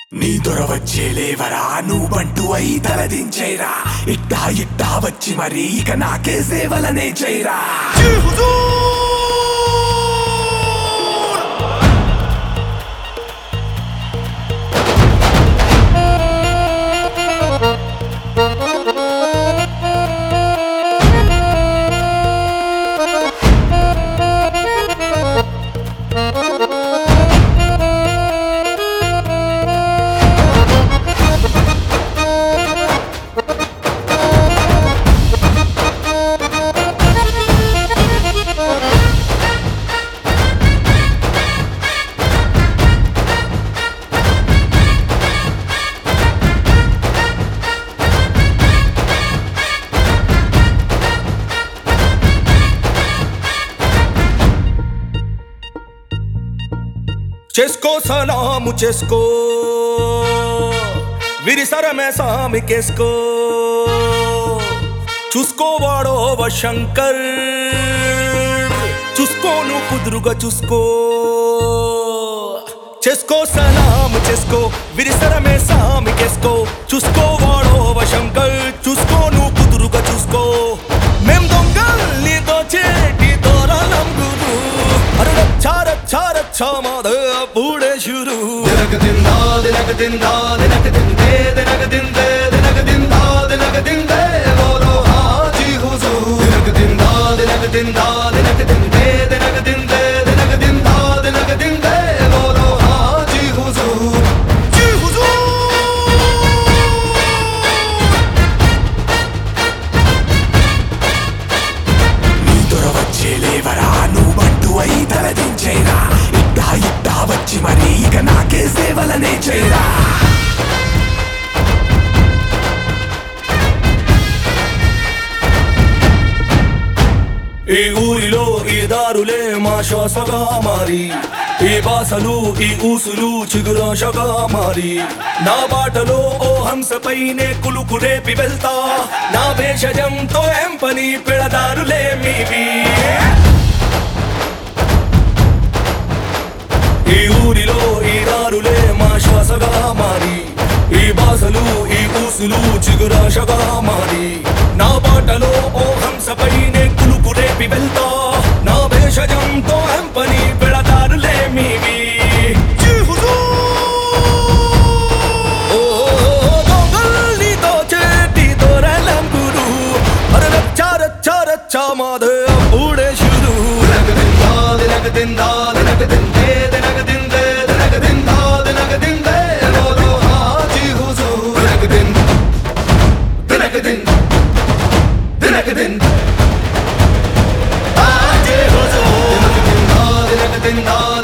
నీ దొర వచ్చే లేవరా నువ్వంటూ అయి తలదించేరా ఇట్టా ఇట్టా వచ్చి మరి ఇక నాకే సేవలనే చేయరా చేసుకో సలాము చేసుకో విరిసరమే సామికేసుకో చూసుకోవాడో శంకర్ చూసుకోను కుదురుగా చూసుకో చేసుకో సలాము చేసుకో విరిసరమే సామికేసుకో చూసుకోవాడో శంకర్ చూసుకోను కుదురుగా చూసుకో మేం దొంగల్ని దోచేటి దొరలం గురు అరే చార చార చామాద పూడే శురు ದಿನಕ ದಿಂದ ದಿನಕ ದಿಂದ ದಿನಕ ದಿಂದೆ ದಿನಕ ದಿಂದೆ ದಿನಕ ದಿಂದ ದಿನಕ ದಿಂದೆ ಬೋಲೋ ಹಾಜಿ ಹುಜೂರ್ ದಿನಕ ದಿಂದ ದಿನಕ ದಿಂದ ದಿನಕ ದಿಂದೆ ದಿನಕ ದಿಂದೆ ದಿನಕ ದಿಂದ ದಿನಕ ದಿಂದೆ ಬೋಲೋ ಹಾಜಿ ಹುಜೂರ್ జీ హుజూర్ నీ దొర వచ్చే లేవరా నువ్వంటూ అయి తలదించేరా ఇట్టా ఇట్టా వచ్చి మరి ఇక నాకే సేవలనే చేయరా ఈ ఊరిలో ఈ దారులే మా శ్వాసగా మారి ఈ బాసలు ఈ ఊసులు చిగురాశగా మారి నా బాటలో ఓ హంసపైనే కులుకు రేపి వెళ్తా నా భేషజంతో ఏం పని పెడదారులే మీవి ఈ ఊరిలో ఈ దారులే మా శ్వాసగా మారి ఈ బాసలు ఈ ఊసులు చిగురాశగా మారి నా బాటలో ఓ హంసపైనే కులుకు రేపి వెళ్తా నా భేషజంతో ఎంపని పెడతారులే మీవి జీ హుజూర్! ఓ దొంగల్ని దోచేటి దొరలం గురు అరే రచ్చా రచ్చా రచ్చా మాదే అప్పుడే శురు ದಿನಕ ದಿಂದ ದಿನಕ ದಿಂದೆ ದಿನಕ ದಿಂದೆ ದಿನಕ ದಿಂದ ದಿನಕ ದಿಂದೆ ಬೋಲೋ ಹಾಜಿ ಹುಜೂರ್ ದಿನಕ ದಿಂದ ದಿನಕ ದಿಂದ ದಿನಕ ದಿಂದ ಹಾಜಿ ಹುಜೂರ್ ದಿನಕ ದಿಂದ ದಿನಕ ದಿಂದ